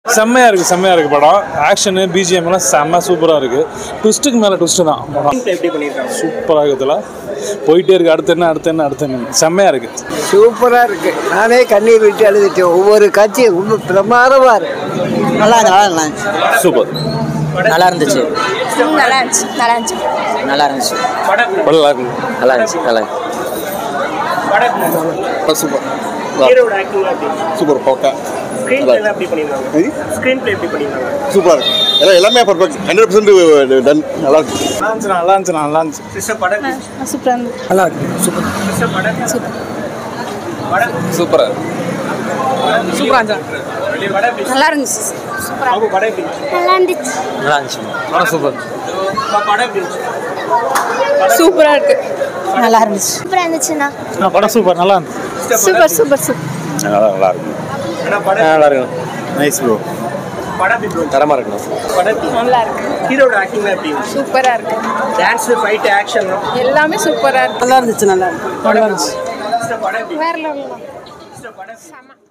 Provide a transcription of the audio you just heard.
செம்மையா இருக்கு செம்மையா இருக்கு படம் ஆக்ஷனு பிஜிஎம் எல்லாம் செம்ம சூப்பரா இருக்கு ட்விஸ்ட்டுக்கு மேல ட்விஸ்ட் தான் படம் எப்படி பண்ணியிருக்காங்க சூப்பராக இருக்குதுல போயிட்டே இருக்கு அடுத்து என்ன அடுத்து என்ன அடுத்து என்ன செம்மையா இருக்கு சூப்பராக இருக்கு நானே கண்ணீர் விட்டு அழுதுட்டேன் ஒவ்வொரு காட்சியும் ரொம்ப பிரமாதமாக இருக்கு நல்லா நல்லா இருந்துச்சு சூப்பர் நல்லா இருந்துச்சு நல்லா இருந்துச்சு நல்லா இருந்துச்சு நல்லா இருந்துச்சு படம் நல்லா இருக்கு நல்லா இருந்துச்சு நல்லா படம் சூப்பர் ஹீரோட ஆக்டிங் எப்படி சூப்பர் பக்கா ஸ்க்ரீன் பிளே எப்படி பண்ணியிருக்காங்க ஸ்க்ரீன் பிளே எப்படி பண்ணியிருக்காங்க சூப்பராக இருக்கு எல்லாம் எல்லாமே பர்ஃபெக்ட் ஹண்ட்ரட் பர்சன்ட் டன் நல்லா இருக்கு நல்லா இருந்துச்சு நல்லா இருந்துச்சு சிஸ்டர் படம் சூப்பராக இருந்துச்சு நல்லா இருக்கு சூப்பர் சிஸ்டர் படம் படம் சூப்பரா சூப்பராக இருந்துச்சு படம் எப்படி நல்லா இருந்துச்சு அவங்க படம் எப்படி நல்லா இருந்துச்சு நல்லா இருந்துச்சு படம் சூப்பர் படம் எப்படி இருந்துச்சு சூப்பராக இருக்கு நல்லா இருந்துச்சு சூப்பராக இருந்துச்சுண்ணா படம் சூப்பர் நல்லா இருந்துச்சு சூப்பர் சூப்பர் சூப்பர் நல்லா நல்லா இருக்கு ஆனா படம் நல்லா இருக்கு நைஸ் ப்ரோ படம் எப்படி bro? தரமா இருக்கணும் படம் எப்படி நல்லா இருக்கு ஹீரோட ஆக்டிங் எப்படி இருந்துச்சு சூப்பராக இருக்கு டான்ஸ் ஃபைட் ஆக்ஷன் எல்லாமே சூப்பராக இருக்கு நல்லா இருந்துச்சு நல்லா இருக்கு சிஸ்டர் படம் எப்படி வேற லெவலில் சிஸ்டர் படம் எப்படி?